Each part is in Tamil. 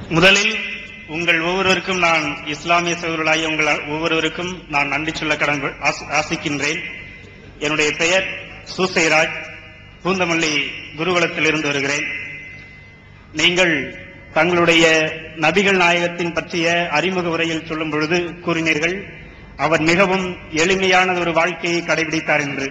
முதலில் உங்கள் ஒவ்வொருவருக்கும் நான் இஸ்லாமிய சகோதரர்களாகிய உங்கள் ஒவ்வொருவருக்கும் நான் நன்றி சொல்ல கடன் ஆசி- ஆசிக்கின்றேன் என்னுடைய பெயர் சூசைராஜ் பூந்தமல்லி குருகுலத்தில் இருந்து வருகிறேன் நீங்கள் தங்களுடைய நபிகள் நாயகத்தின் பற்றிய அறிமுக உரையில் சொல்லும் பொழுது கூறினீர்கள் அவர் மிகவும் எளிமையான ஒரு வாழ்க்கையை கடைபிடித்தார் என்று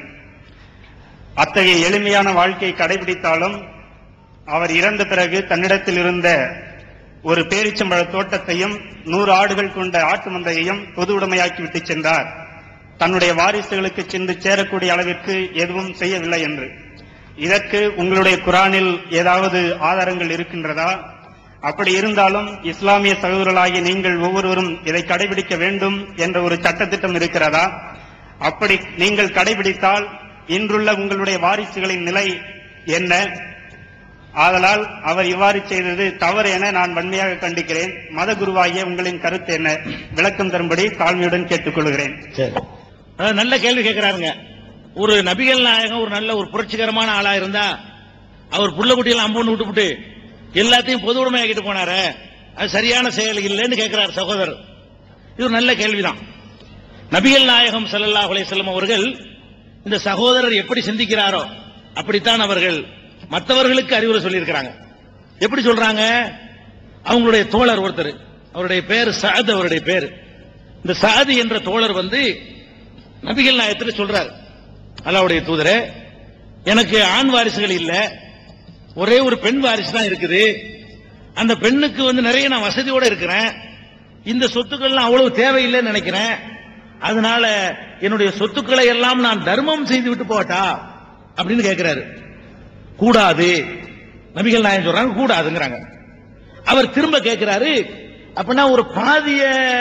அத்தகைய எளிமையான வாழ்க்கையை கடைபிடித்தாலும் அவர் இறந்த பிறகு தன்னிடத்தில் இருந்த ஒரு பேரிச்சம்பழ தோட்டத்தையும் நூறு ஆடுகள் கொண்ட ஆட்டு மந்தையையும் பொது உடைமையாக்கி விட்டு சென்றார் தன்னுடைய வாரிசுகளுக்கு சென்று சேரக்கூடிய அளவிற்கு எதுவும் செய்யவில்லை என்று இதற்கு உங்களுடைய குரானில் ஏதாவது ஆதாரங்கள் இருக்கின்றதா அப்படி இருந்தாலும் இஸ்லாமிய சகோதரர்களாகிய நீங்கள் ஒவ்வொருவரும் இதை கடைபிடிக்க வேண்டும் என்ற ஒரு சட்டத்திட்டம் இருக்கிறதா அப்படி நீங்கள் கடைபிடித்தால் இன்றுள்ள உங்களுடைய வாரிசுகளின் நிலை என்ன ஆதலால் அவர் இவ்வாறு செய்தது தவறு என நான் வன்மையாக கண்டிக்கிறேன் மத குருவாகிய உங்களின் கருத்து என்ன விளக்கம் தரும்படி தாழ்மையுடன் கேட்டுக்கொள்கிறேன் சரி அஹ் நல்ல கேள்வி கேட்கிறாருங்க ஒரு நபிகள் நாயகம் ஒரு நல்ல ஒரு புரட்சிகரமான ஆளா இருந்தா அவர் புள்ள குட்டியெல்லாம் அம்புன்னு விட்டுவிட்டு எல்லாத்தையும் பொது உடைமையாக்கிட்டு போனாரு அது சரியான செயல் இல்லைன்னு கேட்கிறார் சகோதரர் இது ஒரு நல்ல கேள்விதான் நபிகள் நாயகம் ஸல்லல்லாஹு அலைஹி வஸல்லம் அவர்கள் இந்த சகோதரர் எப்படி சிந்திக்கிறாரோ அப்படித்தான் அவர்கள் மற்றவர்களுக்கு அறிவுரை சொல்லியிருக்கிறாங்க எப்படி சொல்றாங்க அவங்களுடைய தோழர் ஒருத்தர் அவருடைய பேர் சாத் அவருடைய பேர் இந்த சாதி என்ற தோழர் வந்து நபிகள் நாயகத்தில் சொல்றார் அல்லாவுடைய தூதரே எனக்கு ஆண் வாரிசுகள் இல்ல ஒரே ஒரு பெண் வாரிசு தான் இருக்குது அந்த பெண்ணுக்கு வந்து நிறைய நான் வசதியோட இருக்கிறேன் இந்த சொத்துக்கள்லாம் அவ்வளவு தேவையில்லைன்னு நினைக்கிறேன் அதனால என்னுடைய சொத்துக்களை எல்லாம் நான் தர்மம் செய்து விட்டு போட்டா அப்படின்னு கேட்கிறாரு கூடாது நபிகள் நாயகம் சொல்றாங்க கூடாதுங்கிறாங்க அவர் திரும்ப கேட்கிறாரு அப்படின்னா ஒரு பாதிய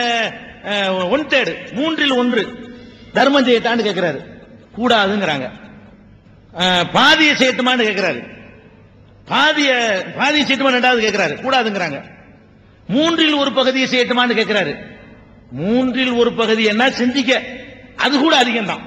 ஒன் தேர்டு மூன்றில் ஒன்று தர்மம் செய்யட்டான்னு கேட்கிறாரு கூடாதுங்கிறாங்க அஹ், பாதிய செய்யட்டுமான்னு கேட்கிறாரு பாதிய பாதிய செய்யட்டுமா ரெண்டாவது கேட்கிறாரு கூடாதுங்கிறாங்க மூன்றில் ஒரு பகுதியை செய்யட்டுமான்னு கேட்கிறாரு மூன்றில் ஒரு பகுதி என்ன சிந்திக்க அது கூட அதிகம்தான்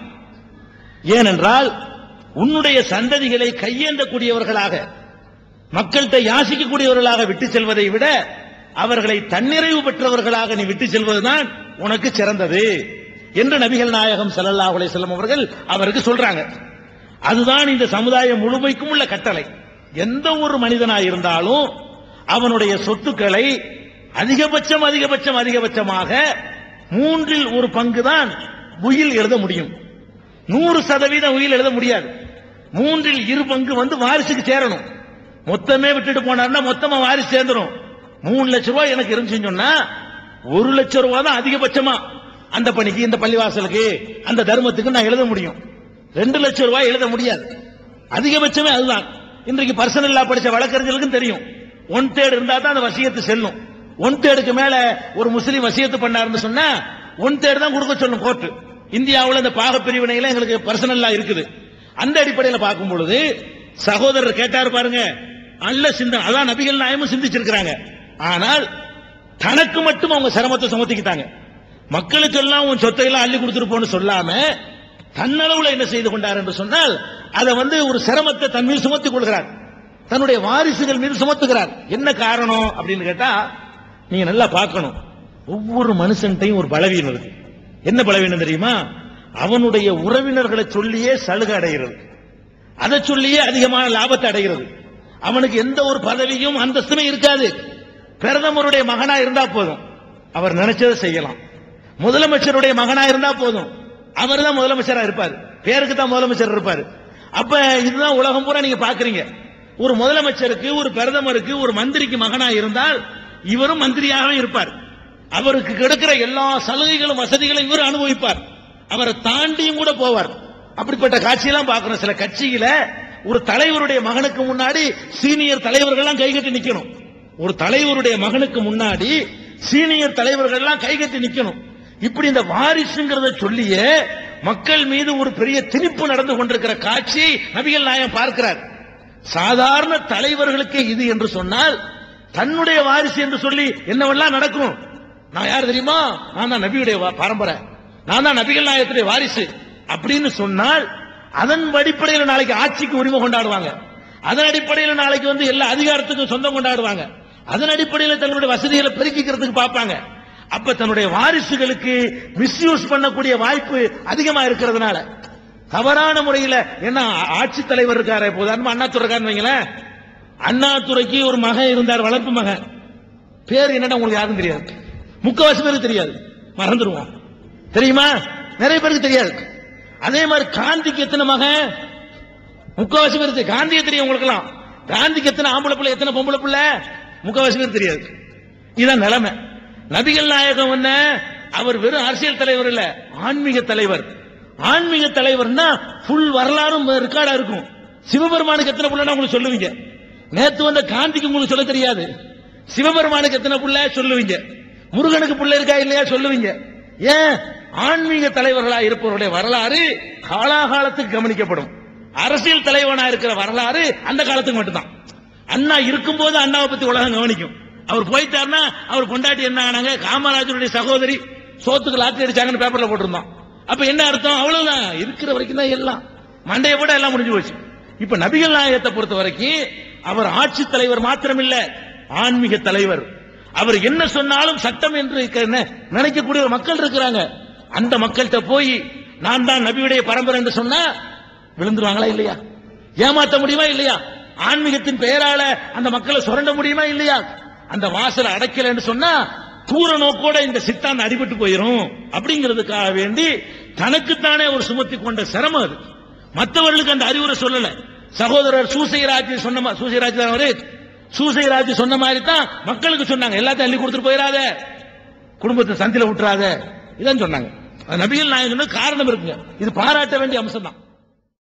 ஏனென்றால் உன்னுடைய சந்ததிகளை கையேந்தக்கூடியவர்களாக மக்கள்கிட்ட யாசிக்கக்கூடியவர்களாக விட்டு செல்வதை விட அவர்களை தன்னிறைவு பெற்றவர்களாக நீ விட்டு செல்வதுதான் உனக்கு சிறந்தது என்று நபிகள் நாயகம் ஸல்லல்லாஹு அலைஹி வஸல்லம் அவர்கள் அவருக்கு சொல்றாங்க அதுதான் இந்த சமுதாயம் முழுமைக்கும் உள்ள கட்டளை எந்த ஒரு மனிதனாய் இருந்தாலும் அவனுடைய சொத்துக்களை அதிகபட்சம் அதிகபட்சம் அதிகபட்சமாக மூன்றில் ஒரு பங்கு தான் உயில் எழுத முடியும் நூறு சதவீதம் உயில் எழுத முடியாது மூன்றில் இரு பங்கு வந்து வாரிசுக்கு சேரணும் மொத்தமே விட்டுட்டு போனார்னா மொத்தமா வாரிசு சேர்ந்துரும் மூணு லட்ச ரூபாய் எனக்கு இருந்துச்சுன்னு சொன்னா ஒரு லட்ச ரூபாய் தான் அதிகபட்சமா அந்த பணிக்கு இந்த பள்ளிவாசலுக்கு அந்த தர்மத்துக்கு நான் எழுத முடியும் ரெண்டு லட்சம் ரூபாய் எழுத முடியாது அதிகபட்சமே அதுதான் இன்றைக்கு பர்சனல்லா படிச்ச வழக்கறிஞர்களுக்கும் தெரியும் ஒன் தேர்ட் இருந்தா தான் அந்த வசியத்து செல்லும் ஒன் தேர்டுக்கு மேல ஒரு முஸ்லீம் வசியத்து பண்ணாருன்னு சொன்னா ஒன் தேர்ட் தான் கொடுக்க சொல்லும் கோர்ட் இந்தியாவுல இந்த பாக பிரிவினையில எங்களுக்கு பர்சனல்லா இருக்குது அந்த அடிப்படையில் பார்க்கும் பொழுது சகோதரர் கேட்டாரு பாருங்க நல்ல சிந்தனை அதான் நபிகள் நாயமும் சிந்திச்சிருக்கிறாங்க ஆனால் தனக்கு மட்டும் அவங்க சிரமத்தை சுமத்திக்கிட்டாங்க மக்களுக்கு எல்லாம் உன் சொத்தை எல்லாம் அள்ளி கொடுத்துட்டு போன்னு சொல்லாம தன்னளவுல என்ன செய்து கொண்டார் என்று சொன்னால் அதை வந்து ஒரு சிரமத்தை தன் மீது சுமத்திக் கொள்கிறார் தன்னுடைய வாரிசுகள் மீது சுமத்துகிறார் என்ன காரணம் அப்படின்னு கேட்டா நீங்க நல்லா பார்க்கணும் ஒவ்வொரு மனுஷன்ட்டையும் ஒரு பலவீனம் இருக்கு என்ன பலவீனம் தெரியுமா அவனுடைய உறவினர்களை சொல்லியே சலுகை அடைகிறது அதை சொல்லியே அதிகமான லாபத்தை அடைகிறது அவனுக்கு எந்த ஒரு பதவியும் அந்தஸ்துமே இருக்காது பிரதமருடைய மகனா இருந்தா போதும் அவர் நினைச்சதை செய்யலாம் முதலமைச்சருடைய மகனா இருந்தா போதும் அவர் தான் முதலமைச்சரா இருப்பார் பேருக்கு தான் முதலமைச்சர் இருப்பார் அப்ப இதுதான் உலகம் பூரா நீங்க பாக்குறீங்க ஒரு முதலமைச்சருக்கு ஒரு பிரதமருக்கு ஒரு மந்திரிக்கு மகனா இருந்தால் இவரும் மந்திரியாகவே இருப்பார் அவருக்கு கிடைக்கிற எல்லா சலுகைகளும் வசதிகளும் இவர் அனுபவிப்பார் அவரை தாண்டியும் கூட போவார் அப்படிப்பட்ட காட்சியெல்லாம் பார்க்கணும் சில கட்சியில ஒரு தலைவருடைய மகனுக்கு முன்னாடி சீனியர் தலைவர்கள்லாம் கைகட்டி நிக்கணும் ஒரு தலைவருடைய மகனுக்கு முன்னாடி சீனியர் தலைவர்கள் எல்லாம் கைகட்டி நிக்கணும் இப்படி இந்த வாரிசுங்கிறத சொல்லியே மக்கள் மீது ஒரு பெரிய திணிப்பு நடந்து கொண்டிருக்கிற காட்சி நபிகள் நாயகம் பார்க்கிறார் சாதாரண தலைவர்களுக்கு இது என்று சொன்னால் தன்னுடைய வாரிசு என்று சொல்லி என்னவெல்லாம் நடக்கும் நான் யார் தெரியுமா நான் தான் நபியுடைய வா- பரம்பரை நான் தான் நபிகள் நாயகத்துடைய வாரிசு அப்படின்னு சொன்னால் அதன் அடிப்படையில் நாளைக்கு ஆட்சிக்கு உரிமை கொண்டாடுவாங்க அதன் அடிப்படையில் நாளைக்கு வந்து எல்லா அதிகாரத்துக்கும் சொந்தம் கொண்டாடுவாங்க அதன் அடிப்படையில் தங்களுடைய வசதிகளை பெருக்கிக்கிறதுக்கு பார்ப்பாங்க அப்ப தன்னுடைய வாரிசுகளுக்கு மிஸ்யூஸ் பண்ணக்கூடிய வாய்ப்பு அதிகமா இருக்கிறதுனால தவறான முறையில் என்ன ஆட்சி தலைவர் இருக்காரு இப்ப உதாரணமா அண்ணாதுரை இருக்காருன்னு வைங்களேன் அண்ணாதுரைக்கு ஒரு மகன் இருந்தார் வளர்ப்பு மகன் பேர் என்னடா உங்களுக்கு யாருக்கும் தெரியாது முக்கவாசி பேருக்கு தெரியாது மறந்துடுவோம் தெரியுமா நிறைய பேருக்கு தெரியாது அதே மாதிரி காந்திக்கு எத்தனை மகன் முக்கவாசி பேர் தெரியும். காந்தியே தெரியும் உங்களுக்கெல்லாம் காந்திக்கு எத்தனை ஆம்பளை பிள்ளை எத்தனை பொம்பளை பிள்ளை முக்கவாசி பேர் தெரியாது இதான் நிலைமை நபிகள் நாயகம் என்ன அவர் வெறும் அரசியல் தலைவர் இல்ல ஆன்மீக தலைவர் ஆன்மீக தலைவர்னா ஃபுல் வரலாறும் ரெக்கார்டா இருக்கும் சிவபெருமானுக்கு எத்தனை பிள்ளைனா உங்களுக்கு சொல்லுவீங்க நேத்து வந்த காந்திக்கு உங்களுக்கு சொல்ல தெரியாது சிவபெருமானுக்கு எத்தனை பிள்ளை சொல்லுவீங்க முருகனுக்கு பிள்ளை இருக்கா இல்லையா சொல்லுவீங்க ஏன் ஆன்மீக தலைவர்களா இருப்பவருடைய வரலாறு காலாகாலத்துக்கு கவனிக்கப்படும் அரசியல் தலைவனா இருக்கிற வரலாறு அந்த காலத்துக்கு மட்டும்தான் அண்ணா இருக்கும்போது அண்ணாவை பத்தி உலகம் கவனிக்கும் அவர் போயிட்டாருன்னா அவர் பொண்டாட்டி என்ன ஆனாங்க காமராஜருடைய சகோதரி சோத்துக்கு லாத்தி அடிச்சாங்கன்னு பேப்பர்ல போட்டிருந்தோம் அப்ப என்ன அர்த்தம் அவ்வளவுதான் இருக்கிற வரைக்கும் தான் எல்லாம் மண்டைய விட எல்லாம் முடிஞ்சு போச்சு இப்ப நபிகள் நாயகத்தை பொறுத்த வரைக்கும் அவர் ஆட்சி தலைவர் மாத்திரமில்ல ஆன்மீக தலைவர் அவர் என்ன சொன்னாலும் சட்டம் என்று இருக்க- என்ன நினைக்கக்கூடிய ஒரு மக்கள் இருக்கிறாங்க அந்த மக்கள்கிட்ட போய் நான் தான் நபியுடைய பரம்பரை என்று சொன்னா விழுந்துருவாங்களா இல்லையா ஏமாத்த முடியுமா இல்லையா ஆன்மீகத்தின் பெயரால அந்த மக்களை சுரண்ட முடியுமா இல்லையா அந்த வாசலை அடைக்கலன்னு சொன்னா தூர நோக்கோட இந்த சித்தாந்த அடிபட்டு போயிரும் அப்படிங்கிறதுக்காக வேண்டி தனக்குத்தானே ஒரு சுமத்தி கொண்ட சிரமம் அது மற்றவர்களுக்கு அந்த அறிவுரை சொல்லல சகோதரர் சூசைராஜ் சொன்ன மா- சூசைராஜ் தான் அவரு சூசைராஜ் சொன்ன மாதிரி தான் மக்களுக்கு சொன்னாங்க எல்லாத்தையும் அள்ளி கொடுத்துட்டு போயிடாத குடும்பத்தை சந்தில விட்டுறாத இதான் சொன்னாங்க அது நபிகள் நாயகனுக்கு காரணம் இருக்குங்க இது பாராட்ட வேண்டிய அம்சம் தான்